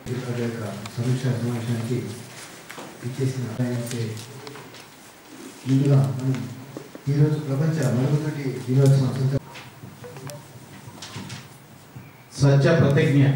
వారి యొక్క సమీక్షా సమావేశానికి ఇచ్చేసిన ఆయనకి ముందుగా మనం ఈరోజు ప్రపంచ మరుగుదొడ్డి దినోత్సవం సందర్భంగా స్వచ్ఛ ప్రతిజ్ఞ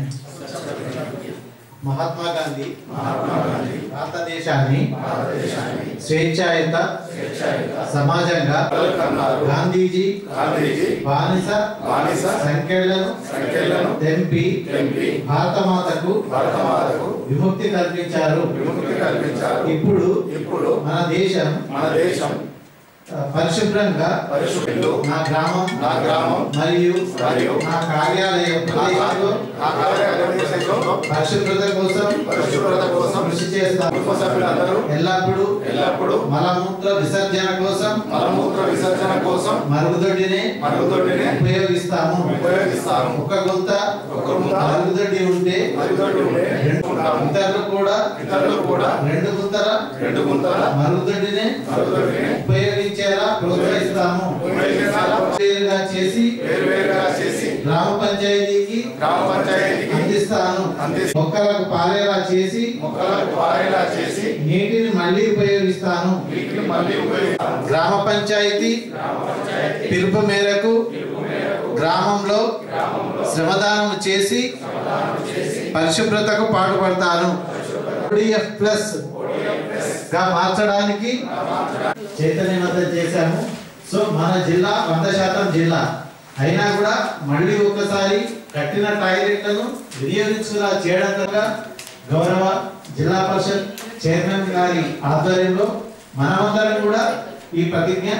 మహాత్మా గాంధీ భారతదేశాన్ని స్వేచ్ఛాయుత సమాజంగా గాంధీజీ గాంధీజీ బానిస బానిస సంఖ్యలను సంఖ్యలను తెంపి తెంపి భారతమాతకు భారతమాతకు విముక్తి కల్పించారు విముక్తి కల్పించారు ఇప్పుడు ఇప్పుడు మన దేశం మన దేశం ఆ, పరిశుభ్రంగా పరిశుభ్రులు నా గ్రామం నా గ్రామం మరియు మరియు నా కార్యాలయ ప్రదేశంలో నా కార్యాలయ ప్రదేశంలో పరిశుభ్రత కోసం పరిశుభ్రత కోసం కృషి చేస్తాను కుటుంబ సభ్యులందరూ ఎల్లప్పుడూ ఎల్లప్పుడూ మలమూత్ర విసర్జన కోసం మలమూత్ర విసర్జన కోసం మరుగుదొడ్డిని మరుగుదొడ్డిని ఉపయోగిస్తాము ఉపయోగిస్తాము ఒక గుంత ఒక గుంత మరుగుదొడ్డి ఉంటే మరుగుదొడ్డి ఉంటే రెండు ఉంటాము. ఇతరులు కూడా ఇతరులు కూడా రెండు గుంతల రెండు గుంతల మరుగుదొడ్డిని మరుగుదొడ్డిని ఉపయోగించేలా ప్రోత్సహిస్తాము ఉపయోగించేలా వేరుగా చేసి వేరువేరుగా చేసి గ్రామ పంచాయతీకి గ్రామ పంచాయతీకి అందిస్తాను అందిస్తాను. మొక్కలకు పారేలా చేసి మొక్కలకు పారేలా చేసి నీటిని మళ్ళీ ఉపయోగిస్తాను వీటిని మళ్ళీ ఉపయోగిస్తాము గ్రామ పంచాయతీ పిలుపు మేరకు గ్రామంలో శ్రమదానం చేసి పరిశుభ్రతకు పాటుపడతాను ODF ప్లస్ గా మార్చడానికి చైతన్యవంతం చేశాము సో మన జిల్లా వంద శాతం జిల్లా అయినా కూడా మళ్ళీ ఒక్కసారి కట్టిన టాయిలెట్లను వినియోగించుకులా చేయడం ద్వారా గౌరవ జిల్లా పరిషత్ చైర్మన్ గారి ఆధ్వర్యంలో మనమందరం కూడా ఈ ప్రతిజ్ఞ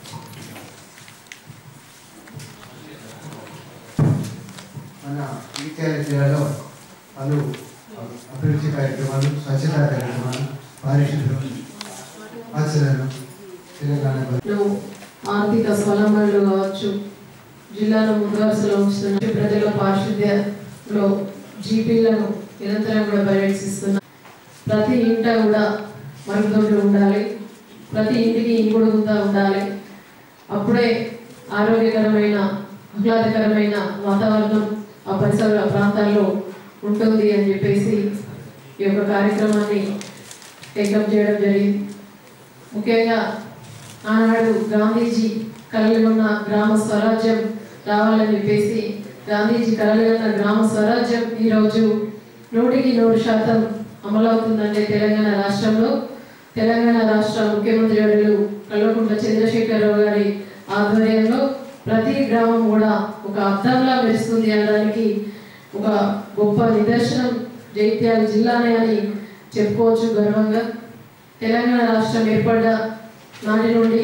మన ఈత్యాల జిల్లాలో పలు అభివృద్ధి కార్యక్రమాలు స్వచ్ఛతా కార్యక్రమాలు పారిశుద్ధ్యం ఆచరణలు తెలంగాణ లో ఆర్థిక స్వలంబనలు కావచ్చు జిల్లాను ముందువరుసలో ఉంచుతున్న ప్రజల పారిశుద్ధ్యంలో జీపీలను నిరంతరం కూడా పర్యవేక్షిస్తున్న ప్రతి ఇంట కూడా మరుగుదొడ్లు ఉండాలి ప్రతి ఇంటికి ఇంకుడు గుంత ఉండాలి అప్పుడే ఆరోగ్యకరమైన ఆహ్లాదకరమైన వాతావరణం ఆ పరిసర ప్రాంతాల్లో ఉంటుంది అని చెప్పేసి ఈ యొక్క కార్యక్రమాన్ని టేకప్ చేయడం జరిగింది ముఖ్యంగా ఆనాడు గాంధీజీ కలలుగొన్న గ్రామ స్వరాజ్యం రావాలని చెప్పేసి గాంధీజీ కలలుగొన్న గ్రామ స్వరాజ్యం ఈరోజు నూటికి నూరు శాతం అమలవుతుందంటే తెలంగాణ రాష్ట్రంలో తెలంగాణ రాష్ట్ర ముఖ్యమంత్రి వర్యులు కల్వకుంట్ల చంద్రశేఖరరావు గారి ఆధ్వర్యంలో ప్రతి గ్రామం కూడా ఒక అర్థంలా మెరుస్తుంది అనడానికి ఒక గొప్ప నిదర్శనం జైత్యాల జిల్లానే అని చెప్పుకోవచ్చు గర్వంగా తెలంగాణ రాష్ట్రం ఏర్పడ్డ నాటి నుండి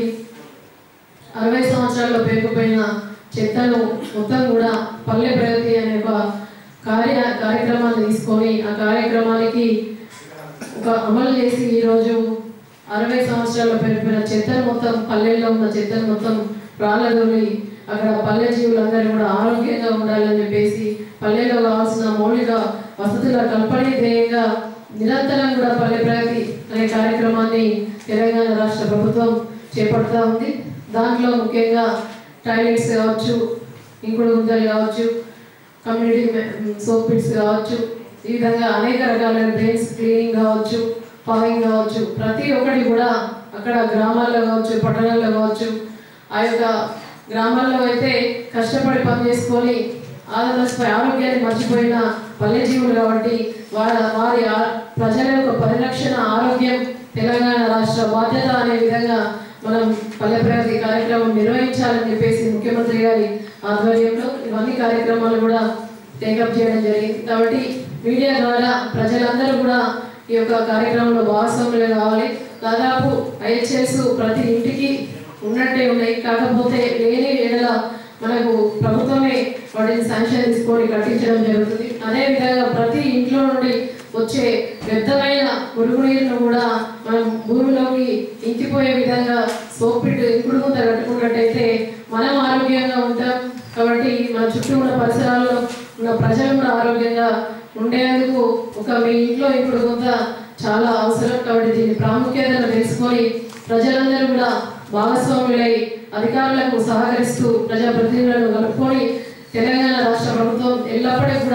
అరవై సంవత్సరాల్లో పేరుకుపోయిన చెత్తను మొత్తం కూడా పల్లె ప్రగతి అనే ఒక కార్య కార్యక్రమాన్ని తీసుకొని ఆ కార్యక్రమానికి ఒక అమలు చేసి ఈరోజు అరవై సంవత్సరాల్లో పెరిగిపోయిన చెత్తను మొత్తం పల్లెల్లో ఉన్న చెత్తను మొత్తం రాళ్ళదోలి అక్కడ పల్లె జీవులందరూ కూడా ఆరోగ్యంగా ఉండాలని చెప్పేసి పల్లెలో కావాల్సిన మౌలిక వసతుల కల్పనే ధ్యేయంగా నిరంతరం కూడా పల్లె ప్రగతి అనే కార్యక్రమాన్ని తెలంగాణ రాష్ట్ర ప్రభుత్వం చేపడుతూ ఉంది దాంట్లో ముఖ్యంగా టాయిలెట్స్ కావచ్చు ఇంకుడు గుంతలు కావచ్చు కమ్యూనిటీ సోప్ పిట్స్ కావచ్చు ఈ విధంగా అనేక రకాల డ్రైన్స్ క్లీనింగ్ కావచ్చు పాయింగ్ కావచ్చు ప్రతి ఒక్కటి కూడా అక్కడ గ్రామాల్లో కావచ్చు పట్టణాల్లో కావచ్చు ఆ యొక్క గ్రామాల్లో అయితే కష్టపడి పని చేసుకొని ఆదర్శపై ఆరోగ్యాన్ని మర్చిపోయిన పల్లె జీవులు కాబట్టి వారి వారి ఆ- ప్రజల యొక్క పరిరక్షణ ఆరోగ్యం తెలంగాణ రాష్ట్ర బాధ్యత అనే విధంగా మనం పల్లె ప్రగతి కార్యక్రమం నిర్వహించాలని చెప్పేసి ముఖ్యమంత్రి గారి ఆధ్వర్యంలో ఇవన్నీ కార్యక్రమాలు కూడా టేకప్ చేయడం జరిగింది కాబట్టి మీడియా ద్వారా ప్రజలందరూ కూడా ఈ యొక్క కార్యక్రమంలో భాగస్వాములు కావాలి దాదాపు ఐహెచ్ఎస్ ప్రతి ఇంటికి ఉన్నట్టే ఉన్నాయి కాకపోతే లేని ఏడల మనకు ప్రభుత్వమే వాటిని శాంక్షన్ తీసుకొని కట్టించడం జరుగుతుంది అదే విధంగా ప్రతి ఇంట్లో నుండి వచ్చే వ్యర్థమైన మురుగునీరును కూడా మనం భూమిలోకి ఇంకిపోయే విధంగా సోపిట్ ఇంకుడు ముంత కట్టుకున్నట్టయితే మనం ఆరోగ్యంగా ఉంటాం కాబట్టి మన చుట్టూ ఉన్న పరిసరాల్లో ఉన్న ప్రజలు కూడా ఆరోగ్యంగా ఉండేందుకు ఒక మీ ఇంట్లో ఇప్పుడు కొంత చాలా అవసరం కాబట్టి దీని ప్రాముఖ్యతను తెలుసుకొని ప్రజలందరూ కూడా భాగస్వాములై అధికారులకు సహకరిస్తూ ప్రజాప్రతినిధులను కలుపుకొని తెలంగాణ రాష్ట్ర ప్రభుత్వం ఎల్లప్పుడూ కూడా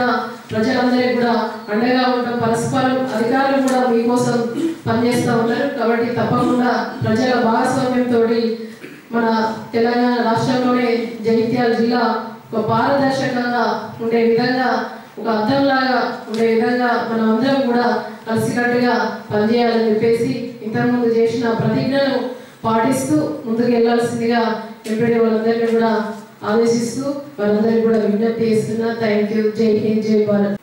ప్రజలందరికీ కూడా అండగా ఉంటాం పరస్పరం అధికారులు కూడా మీకోసం పనిచేస్తూ ఉంటారు కాబట్టి తప్పకుండా ప్రజల భాగస్వామ్యంతో మన తెలంగాణ రాష్ట్రంలోనే జగిత్యాల జిల్లా ఒక పారదర్శకంగా ఉండే విధంగా ఒక అర్థంలాగా ఉండే విధంగా మనం అందరం కూడా కలిసికట్టుగా పనిచేయాలని చెప్పేసి ఇంతకుముందు చేసిన ప్రతిజ్ఞను పాటిస్తూ ముందుకు వెళ్లాల్సిందిగా ఎంపీడీ వాళ్ళందరినీ కూడా ఆదేశిస్తూ వాళ్ళందరికీ కూడా విజ్ఞప్తి చేస్తున్నా థ్యాంక్ యూ జై హింద్ జై భారత్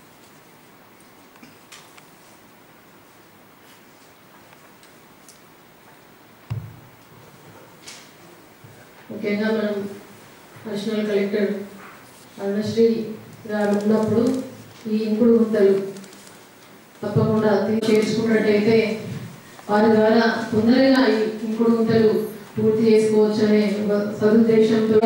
ముఖ్యంగా మనం అడిషనల్ కలెక్టర్ అరుణశ్రీ గారు ఉన్నప్పుడు ఈ ఇంకుడు గుంతలు తప్పకుండా తీ- చేర్చుకున్నట్టయితే వారి ద్వారా తొందరగా ఈ ఇంకుడు గుంతలు పూర్తి చేసుకోవచ్చు అనే ఒక సదుద్దేశంతో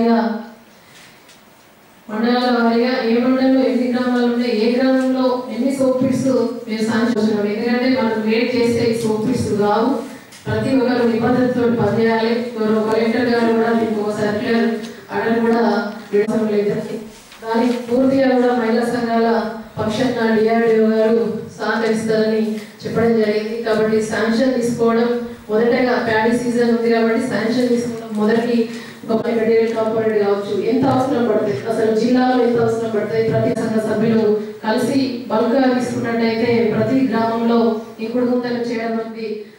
మండలాల వారీగా ఏ మండలంలో ఎన్ని గ్రామాలు ఉన్నాయి ఏ గ్రామంలో ఎన్ని సోపిట్స్ మేము సాధించున్నాం ఎందుకంటే మనం వెయిట్ చేస్తే ఈ సోపిట్స్ కావు ప్రతి ఒక్కరు నిబంధనతో పనిచేయాలి గౌరవ కలెక్టర్ గారు కూడా మీకు ఒక సర్క్యులర్ ఆర్డర్ కూడా ఇవ్వడం లేదు దానికి పూర్తిగా కూడా మహిళా సంఘాల పక్షాన డిఆర్డిఓ గారు సహకరిస్తారని చెప్పడం జరిగింది కాబట్టి శాంక్షన్ తీసుకోవడం మొదటగా ప్యాడీ సీజన్ ఉంది కాబట్టి శాంక్షన్ తీసుకోవడం మొదటి ఒక మెటీరియల్ కాంపోనెంట్ కావచ్చు ఎంత అవసరం పడుతుంది అసలు జిల్లాలో ఎంత అవసరం పడుతుంది ప్రతి సంఘ సభ్యులు కలిసి బల్క్ గా తీసుకున్నట్టయితే ప్రతి గ్రామంలో ఇంకుడు గుంతలు చేయడం అనేది